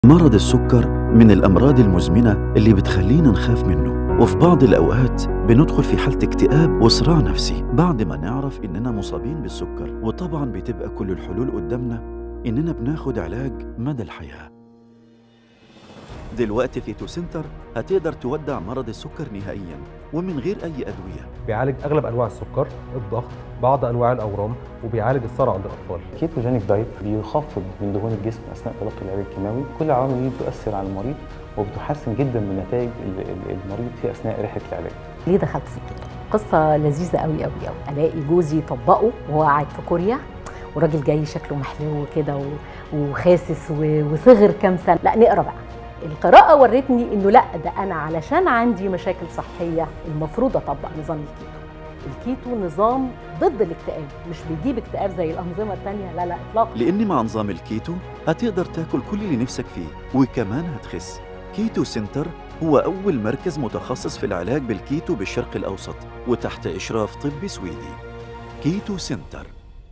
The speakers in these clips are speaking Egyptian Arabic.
مرض السكر من الأمراض المزمنة اللي بتخلينا نخاف منه وفي بعض الأوقات بندخل في حالة اكتئاب وصراع نفسي بعد ما نعرف إننا مصابين بالسكر وطبعا بتبقى كل الحلول قدامنا إننا بناخد علاج مدى الحياة دلوقتي في تو سنتر هتقدر تودع مرض السكر نهائيا ومن غير أي أدوية بيعالج اغلب انواع السكر الضغط بعض انواع الاورام وبيعالج الصرع عند الاطفال كيتوجينيك دايت بيخفض من دهون الجسم اثناء تلقي العلاج الكيماوي كل العوامل دي بتؤثر على المريض وبتحسن جدا من نتائج ال- ال- المريض في اثناء رحله العلاج ليه دخلت في الكيتو قصة لذيذة قوي قوي قوي ألاقي جوزي يطبقه وهو قاعد في كوريا وراجل جاي شكله محلو كده و- وخاسس و- وصغر كام سنة لا نقرا بقى القراءة ورتني إنه لا ده أنا علشان عندي مشاكل صحية المفروض أطبق نظام الكيتو الكيتو نظام ضد الاكتئاب مش بيجيب اكتئاب زي الأنظمة التانية لا لا إطلاقا لأن مع نظام الكيتو هتقدر تاكل كل اللي نفسك فيه وكمان هتخس كيتو سنتر هو أول مركز متخصص في العلاج بالكيتو بالشرق الأوسط وتحت إشراف طبي سويدي كيتو سنتر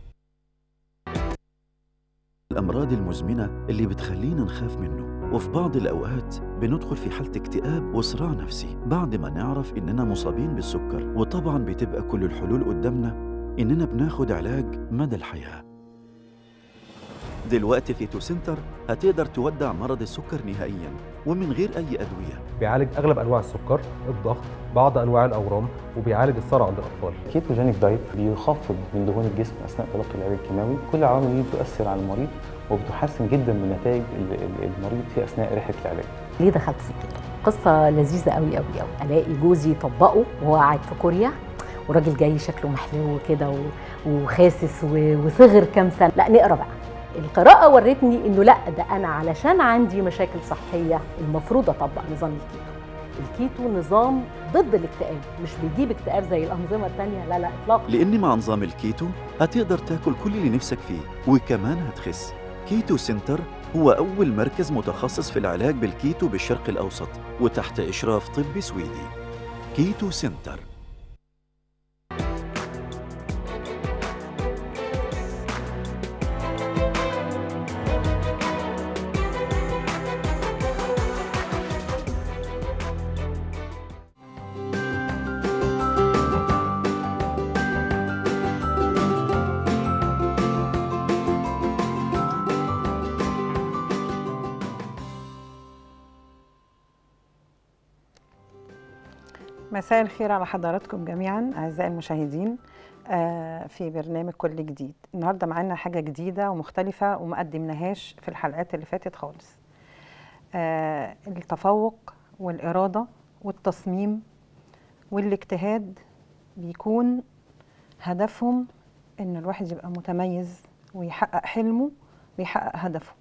الأمراض المزمنة اللي بتخلينا نخاف منه وفي بعض الأوقات بندخل في حالة اكتئاب وصراع نفسي بعد ما نعرف إننا مصابين بالسكر وطبعا بتبقى كل الحلول قدامنا إننا بناخد علاج مدى الحياة دلوقتي في تو سنتر هتقدر تودع مرض السكر نهائيا ومن غير أي أدوية بيعالج اغلب انواع السكر الضغط بعض انواع الاورام وبيعالج الصرع عند الاطفال كيتوجينيك دايت بيخفض من دهون الجسم اثناء تلقي العلاج الكيماوي كل العوامل دي بتؤثر على المريض وبتحسن جدا من نتائج ال- ال- المريض في اثناء رحله العلاج ليه دخلت في الكيتو قصة لذيذة قوي قوي قوي ألاقي جوزي يطبقه وهو قاعد في كوريا وراجل جاي شكله محلو كده و- وخاسس و- وصغر كام سنة لا نقرا بقى القراءة ورتني إنه لا ده أنا علشان عندي مشاكل صحية المفروض أطبق نظام الكيتو الكيتو نظام ضد الاكتئاب مش بيجيب اكتئاب زي الأنظمة التانية لا لا إطلاقا لأن مع نظام الكيتو هتقدر تاكل كل اللي نفسك فيه وكمان هتخس كيتو سنتر هو أول مركز متخصص في العلاج بالكيتو بالشرق الأوسط وتحت إشراف طبي سويدي كيتو سنتر مساء الخير على حضراتكم جميعا اعزائي المشاهدين آه، في برنامج كل جديد النهارده معانا حاجه جديده ومختلفه وما قدمناهاش في الحلقات اللي فاتت خالص آه، التفوق والاراده والتصميم والاجتهاد بيكون هدفهم ان الواحد يبقى متميز ويحقق حلمه ويحقق هدفه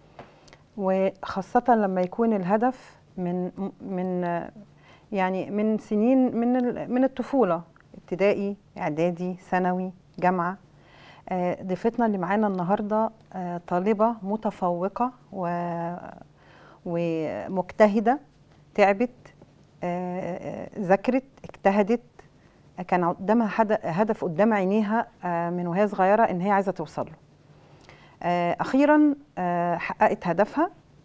وخاصه لما يكون الهدف من من آه، يعني من سنين من ال- من الطفوله ابتدائي اعدادي ثانوي جامعه آه، ضيفتنا اللي معانا النهارده آه، طالبه متفوقه و ومجتهده تعبت آه، آه، ذاكرت اجتهدت كان قدامها حد- هدف قدام عينيها آه، من وهي صغيره ان هي عايزه توصل له آه، اخيرا آه، حققت هدفها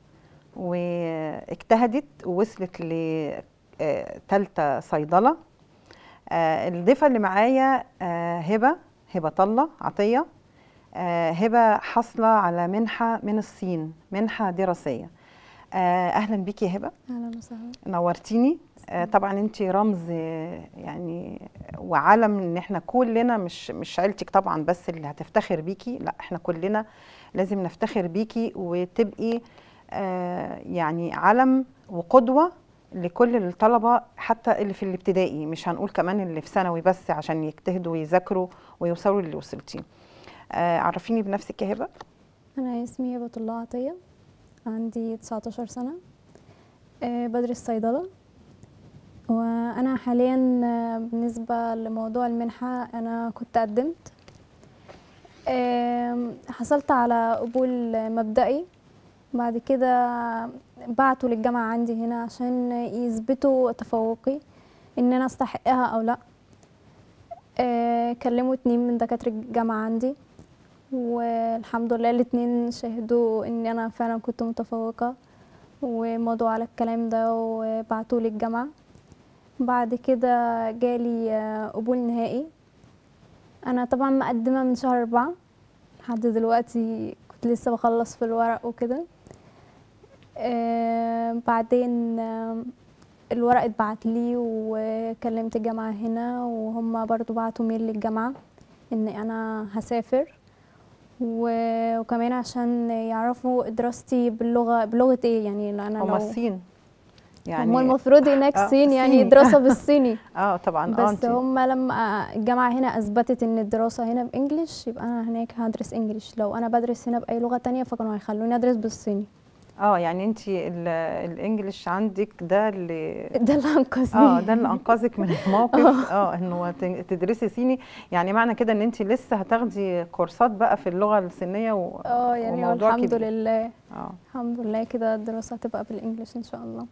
واجتهدت ووصلت ل آه، تالتة صيدلة آه، الضيفة اللي معايا آه، هبة هبة طلة عطية آه، هبة حاصلة على منحة من الصين منحة دراسية آه، أهلا بيكي يا هبة اهلا وسهلا نورتيني آه، طبعا انت رمز آه، يعني وعلم ان احنا كلنا مش مش عيلتك طبعا بس اللي هتفتخر بيكي لا احنا كلنا لازم نفتخر بيكي وتبقي آه، يعني علم وقدوه لكل الطلبه حتى اللي في الابتدائي مش هنقول كمان اللي في ثانوي بس عشان يجتهدوا ويذاكروا ويوصلوا للي وصلتيه آه، عرفيني بنفسك يا هبه انا اسمي هبة الله عطية عندي 19 سنة آه، بدرس صيدلة وانا حاليا آه، بالنسبة لموضوع المنحة انا كنت قدمت آم، حصلت على قبول مبدئي بعد كده بعتوا للجامعة عندي هنا عشان يثبتوا تفوقي ان انا استحقها او لا آه، كلموا اتنين من دكاترة الجامعة عندي والحمد لله الاتنين شهدوا ان انا فعلا كنت متفوقة ومضوا على الكلام ده وبعتولي الجامعة بعد كده جالي آه، قبول نهائي انا طبعا مقدمة من شهر أربعة لحد دلوقتي كنت لسه بخلص في الورق وكده آه، بعدين آه، الورق اتبعت لي وكلمت الجامعة هنا وهم برضو بعتوا ميل للجامعة ان انا هسافر و- وكمان عشان يعرفوا دراستي باللغة بلغة ايه يعني انا هما لو الصين يعني هم المفروض هناك آه، صين يعني صيني. دراسة بالصيني اه طبعا اه بس انت هم لما الجامعة هنا أثبتت إن الدراسة هنا بإنجلش يبقى أنا هناك هدرس إنجلش لو أنا بدرس هنا بأي لغة تانية فكانوا هيخلوني أدرس بالصيني اه يعني انت الانجليش عندك ده اللي ده اللي أنقذني اه ده اللي انقذك من الموقف اه انه ت- تدرسي صيني يعني معنى كده ان انت لسه هتاخدي كورسات بقى في اللغه الصينيه و... اه يعني وموضوع الحمد كبير. لله اه الحمد لله كده الدراسة هتبقى بالإنجلش إن شاء الله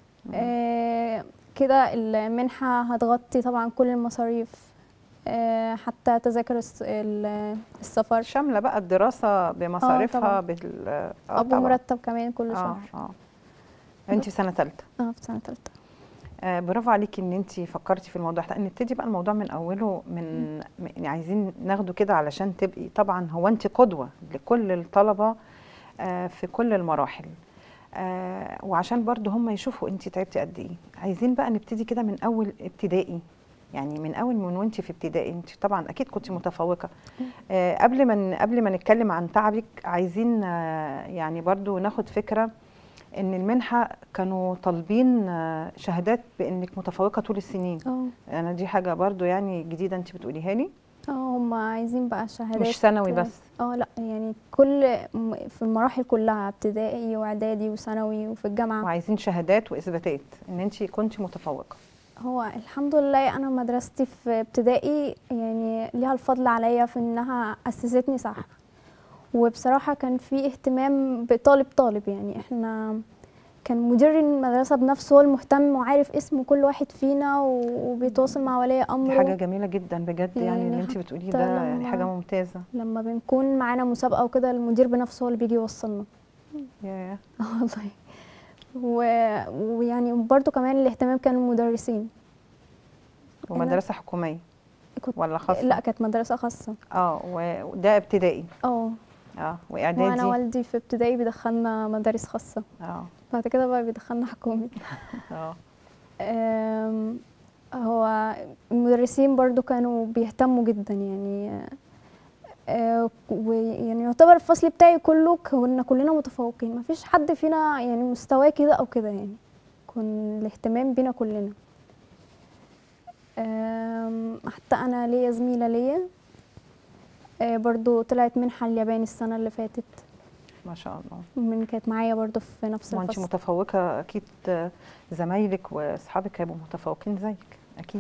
آه كده المنحة هتغطي طبعا كل المصاريف آه حتى تذاكر الس- ال- السفر شامله بقى الدراسه بمصاريفها طبعاً. بال اه أبو طبعاً. مرتب كمان كل اه شهر اه انت في سنه ثالثه اه في سنة تالتة آه برافو عليكي ان انت فكرتي في الموضوع ده نبتدي بقى الموضوع من اوله من من- يعني عايزين ناخده كده علشان تبقي طبعا هو انت قدوه لكل الطلبه آه في كل المراحل آه وعشان برضو هم يشوفوا انت تعبتي قد ايه عايزين بقى نبتدي كده من اول ابتدائي يعني من اول من وانت في ابتدائي انت طبعا اكيد كنت متفوقه آه قبل ما ن- قبل ما نتكلم عن تعبك عايزين آه يعني برضو ناخد فكره ان المنحه كانوا طالبين آه، شهادات بانك متفوقه طول السنين اه انا دي حاجه برضو يعني جديده انت بتقوليها لي اه هم عايزين بقى شهادات مش ثانوي بس اه لا يعني كل م- في المراحل كلها ابتدائي واعدادي وثانوي وفي الجامعه وعايزين شهادات واثباتات ان انت كنت متفوقه هو الحمد لله انا مدرستي في ابتدائي يعني ليها الفضل عليا في انها اسستني صح وبصراحه كان في اهتمام بطالب طالب يعني احنا كان مدير المدرسه بنفسه هو المهتم وعارف اسم كل واحد فينا و- وبيتواصل مع ولي دي امره حاجه جميله جدا بجد يعني يعني اللي انت بتقوليه حتى ده يعني لما- حاجه ممتازه لما بنكون معانا مسابقه وكده المدير بنفسه هو اللي بيجي يوصلنا ياه اه والله و... ويعني برضو كمان الاهتمام كان المدرسين ومدرسه حكوميه كنت ولا خاصه لا كانت مدرسة خاصة اه و- وده ابتدائي اه اه وانا واعدادي والدي في ابتدائي بيدخلنا مدارس خاصة اه بعد كده بقى بيدخلنا حكومي اه آم، هو المدرسين برضو كانوا بيهتموا جدا يعني آه، ويعني يعتبر الفصل بتاعي كله كنا كلنا متفوقين مفيش حد فينا يعني مستواه كده او كده يعني كان الاهتمام بينا كلنا آم، حتى انا ليا زميله ليا آه، برضو طلعت منحه اليابان السنه اللي فاتت ما شاء الله من كانت معايا برضو في نفس وانت الفصل متفوقه اكيد آه، زمايلك واصحابك هيبقوا متفوقين زيك اكيد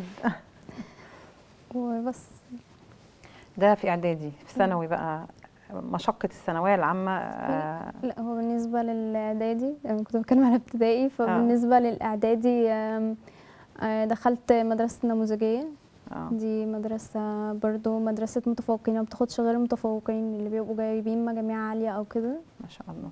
وبس ده في اعدادي في ثانوي بقى مشقه الثانويه العامه آه لا هو بالنسبة للإعدادي أنا كنت بتكلم على ابتدائي فبالنسبة للإعدادي آم، آه، دخلت مدرسة نموذجية آه. دي مدرسة برضو مدرسة متفوقين ما بتاخدش غير المتفوقين اللي بيبقوا جايبين مجاميع عالية أو كده ما شاء الله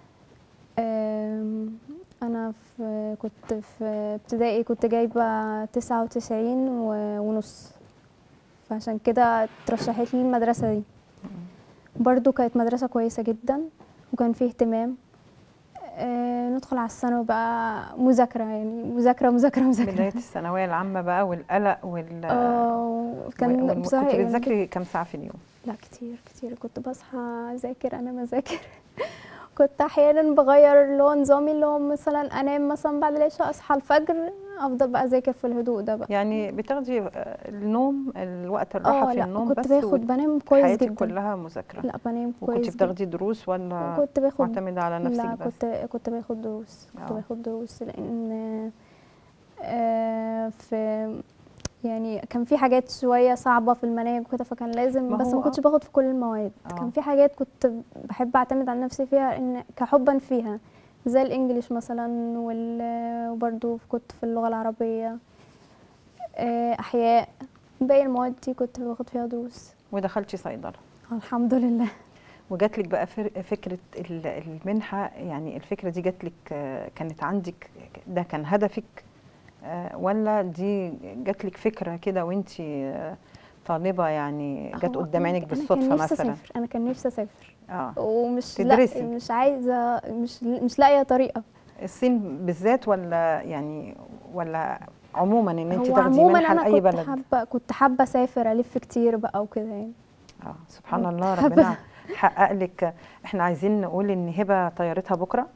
آم، أنا في كنت في ابتدائي كنت جايبة تسعة وتسعين ونص فعشان كده ترشحت لي المدرسة دي برضو كانت مدرسة كويسة جدا وكان فيه اهتمام آه ندخل على الثانوي بقى مذاكرة يعني مذاكرة مذاكرة مذاكرة بدايه الثانويه العامه بقى والقلق وال اه كان وال- بصراحة كنت يعني بتذاكري كام ساعه في اليوم لا كتير كتير كنت بصحى اذاكر انا مذاكر كنت احيانا بغير اللي هو نظامي اللي هو مثلا انام مثلا بعد العشاء اصحى الفجر افضل بقى اذاكر في الهدوء ده بقى يعني بتاخدي آه، النوم الوقت الراحه اه في لا النوم كنت بس باخد بنام كويس حياتك جدا كلها مذاكره لا بنام كويس وكنت جدا بتاخدي دروس ولا كنت باخد معتمده على نفسك لا بس كنت كنت باخد دروس كنت آه. باخد دروس لان آه، في يعني كان في حاجات شويه صعبه في المناهج وكده فكان لازم ما بس هو ما كنتش آه. باخد في كل المواد آه. كان في حاجات كنت بحب اعتمد على نفسي فيها ان كحبا فيها زي الانجليش مثلا وال- وبرضو كنت في اللغه العربيه آه، احياء باقي المواد دي كنت باخد فيها دروس ودخلتي صيدله الحمد لله وجات لك بقى فر- فكره ال- المنحه يعني الفكره دي جات لك آه، كانت عندك ده كان هدفك آه، ولا دي جات لك فكره كده وانت طالبه يعني جت هو قدام عينك أنا كان بالصدفه نفسي مثلا أسافر. انا كان نفسي اسافر اه ومش تدرسي. لا مش عايزه مش مش لاقيه طريقه الصين بالذات ولا يعني ولا عموما ان انت هو تاخدي عموما منحه انا لاي كنت بلد حابه كنت حابه اسافر الف كتير بقى وكده يعني اه سبحان الله ربنا حقق لك احنا عايزين نقول ان هبه طيارتها بكره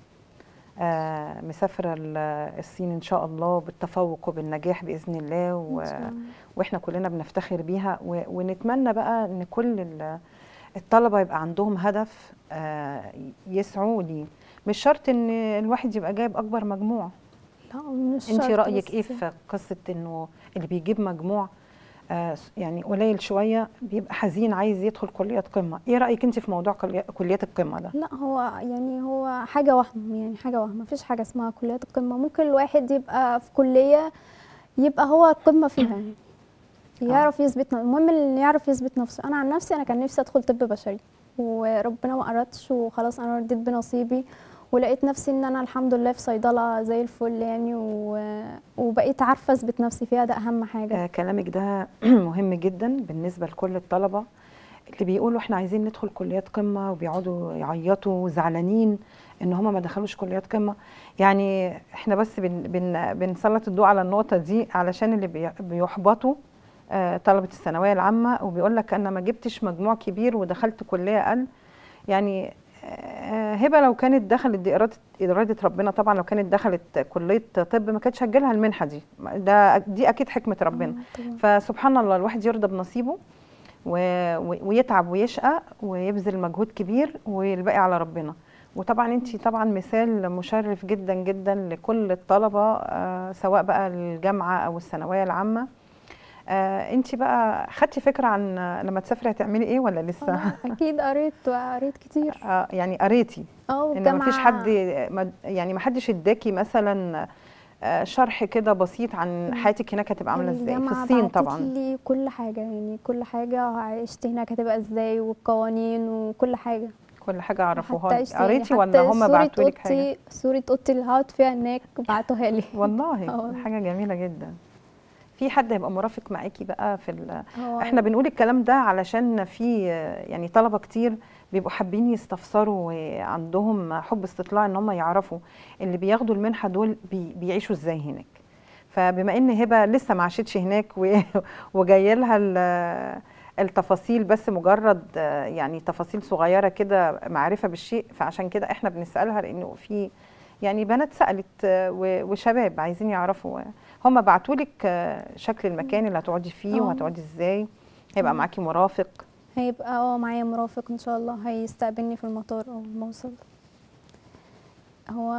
آه مسافره ال- الصين ان شاء الله بالتفوق وبالنجاح باذن الله و... إن شاء الله. واحنا كلنا بنفتخر بيها و... ونتمنى بقى ان كل ال- الطلبه يبقى عندهم هدف آه يسعوا ليه مش شرط ان الواحد يبقى جايب اكبر مجموع لا مش انت شرط رايك بس ايه في قصه انه اللي بيجيب مجموع آه يعني قليل شويه بيبقى حزين عايز يدخل كليه قمه ايه رايك انت في موضوع كلي- كليات القمه ده لا هو يعني هو حاجة وهم يعني حاجة وهم مفيش حاجة اسمها كليات القمة ممكن الواحد يبقى في كلية يبقى هو القمة فيها يعني يعرف يثبت نفسه المهم اللي يعرف يثبت نفسه أنا عن نفسي أنا كان نفسي أدخل طب بشري وربنا ما أردش وخلاص أنا رديت بنصيبي ولقيت نفسي ان انا الحمد لله في صيدله زي الفل يعني و... وبقيت عارفه اثبت نفسي فيها ده اهم حاجه آه كلامك ده مهم جدا بالنسبه لكل الطلبه اللي بيقولوا احنا عايزين ندخل كليات قمه وبيقعدوا يعيطوا زعلانين ان هم ما دخلوش كليات قمه يعني احنا بس بن بن بنسلط الضوء على النقطه دي علشان اللي بي- بيحبطوا آه، طلبه الثانويه العامه وبيقول لك انا ما جبتش مجموع كبير ودخلت كليه اقل يعني آه، هبه لو كانت دخلت دي اراده اراده ربنا طبعا لو كانت دخلت كليه طب ما كانتش هتجيلها المنحه دي ده دي اكيد حكمه ربنا آه، طبعاً. فسبحان الله الواحد يرضى بنصيبه و... و- ويتعب ويشقى ويبذل مجهود كبير والباقي على ربنا وطبعا انت طبعا مثال مشرف جدا جدا لكل الطلبه آه، سواء بقى الجامعه او الثانويه العامه آه، انت بقى خدتي فكره عن لما تسافري هتعملي ايه ولا لسه آه، اكيد قريت قريت كتير آه، يعني قريتي اه ان ما فيش والجامعة- حد ما- يعني ما حدش اداكي مثلا آه، شرح كده بسيط عن حياتك هناك هتبقى عامله ازاي في الجامعة الصين بعتت طبعا لي كل حاجة يعني كل حاجة عشت هناك هتبقى ازاي والقوانين وكل حاجة كل حاجه عرفوها حتى لك. عشت قريتي يعني ولا حتى هم صورة بعتوا لك حاجه أوضتي صورة أوضتي اللي هقعد فيها هناك بعتوها لي والله آه. حاجه جميله جدا في حد هيبقى مرافق معاكي بقى في ال... هو احنا بنقول الكلام ده علشان في يعني طلبه كتير بيبقوا حابين يستفسروا وعندهم حب استطلاع ان هم يعرفوا اللي بياخدوا المنحه دول بي... بيعيشوا ازاي هناك فبما ان هبه لسه ما عاشتش هناك و... وجايه لها ال... التفاصيل بس مجرد آه، يعني تفاصيل صغيره كده معرفه بالشيء فعشان كده احنا بنسالها لانه في يعني بنات سالت آه، و- وشباب عايزين يعرفوا هم بعتوا لك شكل المكان اللي هتقعدي فيه آه. وهتقعدي ازاي هيبقى آه. معاكي مرافق هيبقى اه معايا مرافق ان شاء الله هيستقبلني في المطار او الموصل هو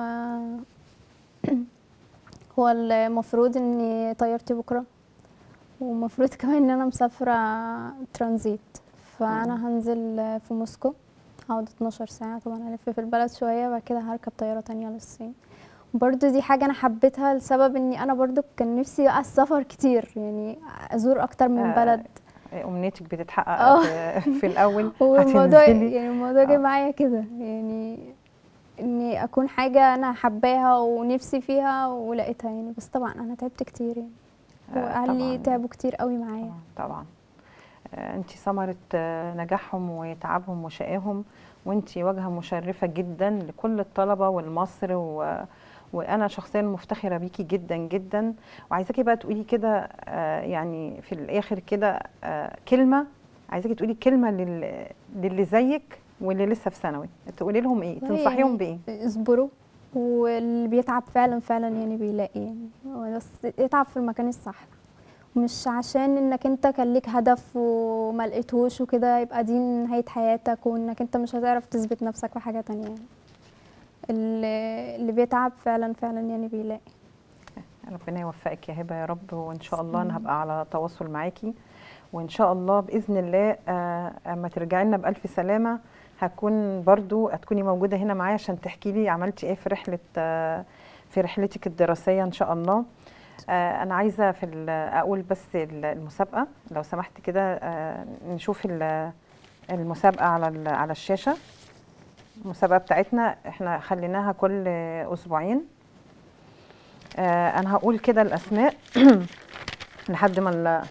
هو المفروض اني طيارتي بكره ومفروض كمان ان انا مسافره ترانزيت فانا هنزل في موسكو هقعد 12 ساعه طبعا الف في البلد شويه بعد كده هركب طياره تانية للصين برضو دي حاجة أنا حبيتها لسبب إني أنا برضو كان نفسي بقى السفر كتير يعني أزور أكتر من آه، بلد امنيتك بتتحقق آه. في, في الاول والموضوع هتنزلي يعني الموضوع جه آه. معايا كده يعني اني اكون حاجه انا حباها ونفسي فيها ولقيتها يعني بس طبعا انا تعبت كتير يعني آه، واهلي طبعاً. تعبوا كتير قوي معايا طبعا طبعا انت ثمره آه، نجاحهم وتعبهم وشقاهم وانت واجهه مشرفه جدا لكل الطلبه والمصر و وانا شخصيا مفتخره بيكي جدا جدا وعايزاكي بقى تقولي كده آه، يعني في الاخر كده آه، كلمه عايزاكي تقولي كلمه لل... للي زيك واللي لسه في ثانوي تقولي لهم ايه والله تنصحيهم يعني بايه اصبروا واللي بيتعب فعلا فعلا يعني بيلاقي يعني هو بس اتعب في المكان الصح مش عشان انك انت كان ليك هدف وما لقيتهوش وكده يبقى دي نهاية حياتك وانك انت مش هتعرف تثبت نفسك في حاجة تانية يعني اللي, اللي بيتعب فعلا فعلا يعني بيلاقي ربنا يوفقك يا هبه يا رب وان شاء الله انا هبقى على تواصل معاكي وان شاء الله باذن الله آه، اما ترجعي لنا بالف سلامه هكون برضو هتكوني موجوده هنا معايا عشان تحكي لي عملتي ايه في رحله آه، في رحلتك الدراسيه ان شاء الله آه، انا عايزه في ال- اقول بس ال- المسابقه لو سمحت كده آه، نشوف ال- المسابقه على ال- على الشاشه المسابقه بتاعتنا احنا خليناها كل اسبوعين آه انا هقول كده الاسماء لحد ما ال-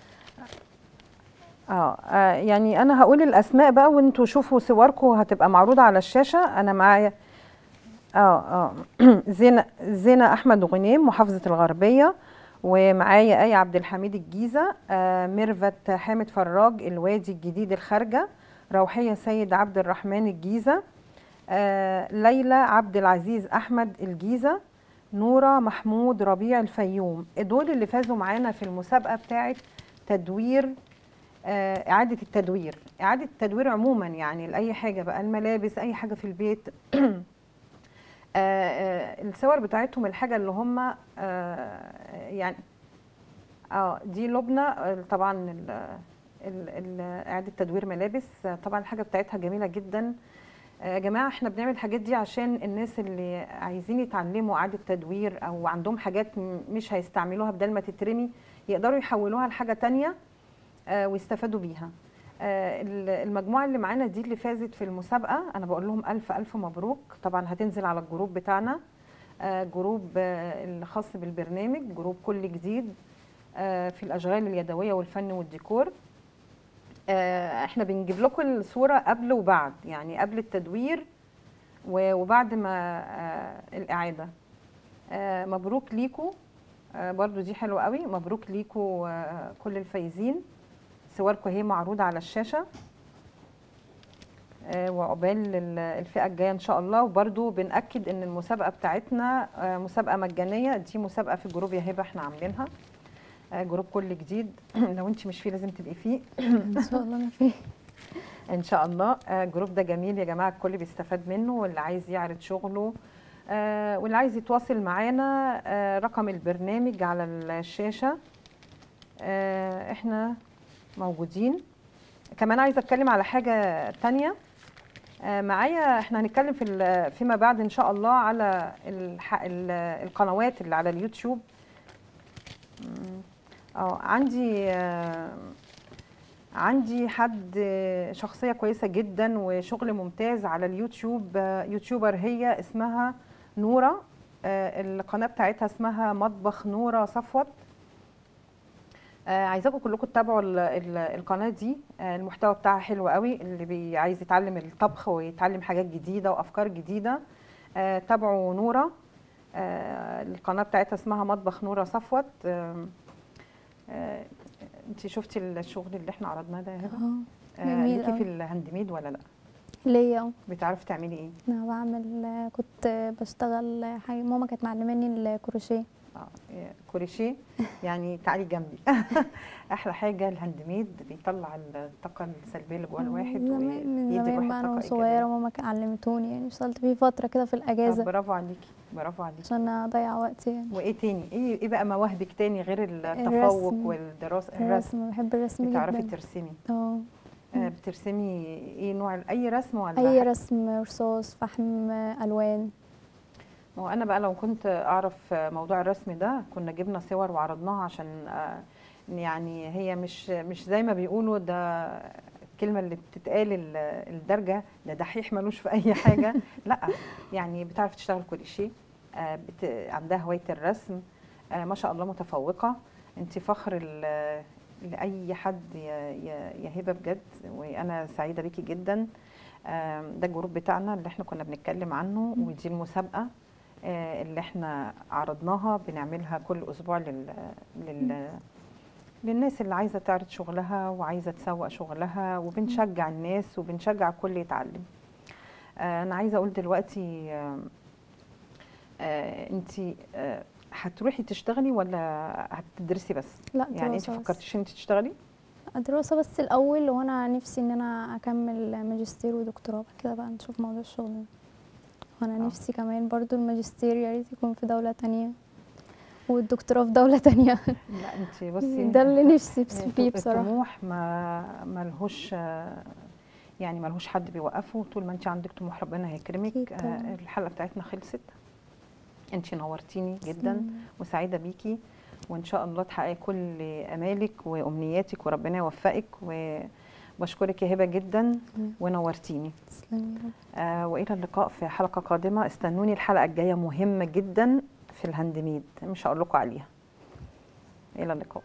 اه آه، يعني انا هقول الاسماء بقى وانتوا شوفوا صوركم هتبقى معروضه على الشاشه انا معايا اه اه زينة زينة احمد غنيم محافظه الغربيه ومعايا آية عبد الحميد الجيزة آه ميرفت حامد فراج الوادي الجديد الخارجة روحية سيد عبد الرحمن الجيزة آه ليلى عبد العزيز أحمد الجيزة نورة محمود ربيع الفيوم دول اللي فازوا معانا في المسابقة بتاعة تدوير آه إعادة التدوير إعادة التدوير عموما يعني لأي حاجة بقى الملابس أي حاجة في البيت آه، آه، الصور بتاعتهم الحاجة اللي هم آه، يعني اه دي لبنى آه، طبعا ال- ال- ال- إعادة تدوير ملابس آه، طبعا الحاجة بتاعتها جميلة جدا آه، يا جماعة احنا بنعمل الحاجات دي عشان الناس اللي عايزين يتعلموا إعادة تدوير أو عندهم حاجات م- مش هيستعملوها بدل ما تترمي يقدروا يحولوها لحاجة تانية آه، ويستفادوا بيها آه، ال- المجموعة اللي معانا دي اللي فازت في المسابقة أنا بقول لهم ألف ألف مبروك طبعا هتنزل على الجروب بتاعنا آه، جروب آه، الخاص بالبرنامج جروب كل جديد آه، في الأشغال اليدوية والفن والديكور آه، احنا بنجيب لكم الصورة قبل وبعد يعني قبل التدوير و- وبعد ما آه، الإعادة آه، مبروك ليكوا آه، برضو دي حلوة قوي مبروك ليكوا آه، كل الفايزين صوركم اهي معروضة على الشاشة آه، وعقبال ال- الفئة الجاية إن شاء الله وبرضو بنأكد إن المسابقة بتاعتنا آه، مسابقة مجانية دي مسابقة في جروب يا هبة احنا عاملينها آه، جروب كل جديد لو انت مش فيه لازم تبقي فيه ان شاء الله انا فيه ان شاء الله آه، الجروب ده جميل يا جماعه الكل بيستفاد منه واللي عايز يعرض شغله آه، واللي عايز يتواصل معانا آه، رقم البرنامج على الشاشه آه، احنا موجودين كمان عايزه اتكلم على حاجه تانية آه، معايا احنا هنتكلم في ال- فيما بعد ان شاء الله على الح- ال- القنوات اللي على اليوتيوب مم. اه عندي آه، عندي حد شخصية كويسة جدا وشغل ممتاز على اليوتيوب آه، يوتيوبر هي اسمها نورة آه، القناة بتاعتها اسمها مطبخ نورة صفوت آه، عايزاكم كلكم تتابعوا ال- ال- القناة دي آه، المحتوى بتاعها حلو قوي اللي بي عايز يتعلم الطبخ ويتعلم حاجات جديدة وأفكار جديدة آه، تابعوا نورة آه، القناة بتاعتها اسمها مطبخ نورة صفوت آم، آه، انت شفتي الشغل اللي احنا عرضناه ده يا هبه اه آه، جميل ليكي أوي. في الهاند ميد ولا لا ليا اه بتعرفي تعملي ايه انا بعمل كنت بشتغل حاجه ماما كانت معلماني الكروشيه اه إيه، كوريشيه يعني تعالي جنبي احلى حاجه الهاند ميد بيطلع الطاقه السلبيه اللي جوه الواحد زمان من ويدي زمان الواحد بقى انا طاقه صغيره ايجابيه ماما كانت علمتوني يعني اشتغلت فيه فتره كده في طب الاجازه برافو عليكي برافو عليكي عشان اضيع وقتي يعني وايه تاني ايه ايه بقى مواهبك تاني غير التفوق الرسم. والدراسه الرسم الرسم بحب الرسم بتعرفي جدا ترسمي اه آه، بترسمي ايه نوع اي رسم ولا اي حاجة؟ رسم رصاص فحم الوان ما هو انا بقى لو كنت اعرف موضوع الرسم ده كنا جبنا صور وعرضناها عشان آه، يعني هي مش مش زي ما بيقولوا ده الكلمه اللي بتتقال ال- الدرجه ده دحيح ملوش في اي حاجه لا يعني بتعرف تشتغل كل شيء آه، بت... عندها هوايه الرسم آه، ما شاء الله متفوقه انت فخر ال- لاي حد يا يا- يا هبه بجد وانا سعيده بيكي جدا آم، ده الجروب بتاعنا اللي احنا كنا بنتكلم عنه ودي المسابقه آه، اللي احنا عرضناها بنعملها كل اسبوع لل... لل... للناس اللي عايزه تعرض شغلها وعايزه تسوق شغلها وبنشجع الناس وبنشجع الكل يتعلم آه، انا عايزه اقول دلوقتي انت هتروحي تشتغلي ولا هتدرسي بس لا يعني انت دراسة بس. فكرتيش انت تشتغلي دراسة بس الأول وأنا نفسي إن أنا أكمل ماجستير ودكتوراه بعد كده بقى نشوف موضوع الشغل ده وأنا آه. نفسي كمان برضو الماجستير يا ريت يكون في دولة تانية والدكتوراه في دولة تانية لا انت بصي ده اللي نفسي بس يعني فيه بصراحة الطموح ما ملهوش آه، يعني ملهوش حد بيوقفه طول ما انت عندك طموح ربنا هيكرمك أكيد آه، طبعاً. الحلقه بتاعتنا خلصت انت نورتيني جدا مم. وسعيده بيكي وان شاء الله تحققي كل امالك وامنياتك وربنا يوفقك و بشكرك يا هبه جدا مم. ونورتيني تسلمي يا رب. آه والى اللقاء في حلقه قادمه استنوني الحلقه الجايه مهمه جدا في الهاندميد مش هقول لكم عليها الى اللقاء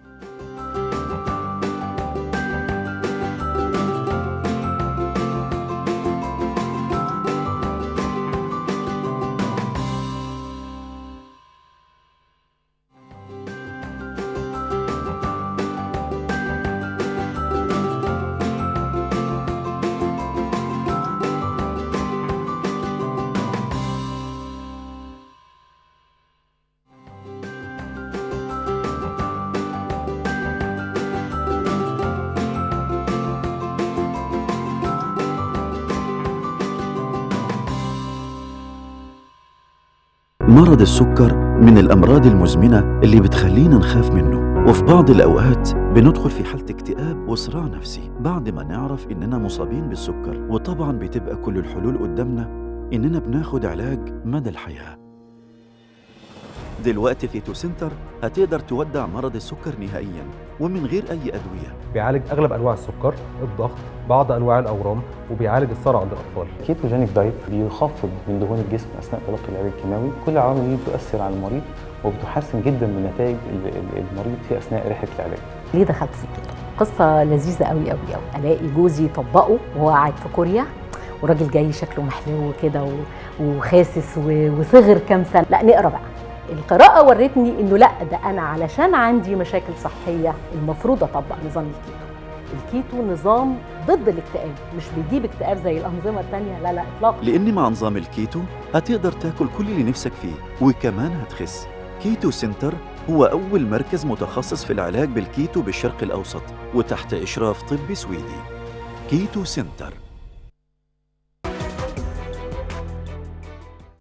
مرض السكر من الأمراض المزمنة اللي بتخلينا نخاف منه وفي بعض الأوقات بندخل في حالة اكتئاب وصراع نفسي بعد ما نعرف إننا مصابين بالسكر وطبعا بتبقى كل الحلول قدامنا إننا بناخد علاج مدى الحياة دلوقتي في تو سنتر هتقدر تودع مرض السكر نهائيا ومن غير أي أدوية بيعالج اغلب انواع السكر الضغط بعض انواع الاورام وبيعالج الصرع عند الاطفال كيتوجينيك دايت بيخفض من دهون الجسم اثناء تلقي العلاج الكيماوي كل العوامل دي بتؤثر على المريض وبتحسن جدا من نتائج ال- ال- المريض في اثناء رحله العلاج ليه دخلت في الكيتو قصه لذيذه قوي قوي قوي الاقي جوزي طبقه وهو قاعد في كوريا وراجل جاي شكله محلو كده و- وخاسس و- وصغر كام سنه لا نقرا بقى القراءة ورتني انه لا ده انا علشان عندي مشاكل صحية المفروض اطبق نظام الكيتو. الكيتو نظام ضد الاكتئاب مش بيجيب اكتئاب زي الانظمة التانية لا لا اطلاقا لأن مع نظام الكيتو هتقدر تاكل كل اللي نفسك فيه وكمان هتخس كيتو سنتر هو أول مركز متخصص في العلاج بالكيتو بالشرق الأوسط وتحت إشراف طبي سويدي كيتو سنتر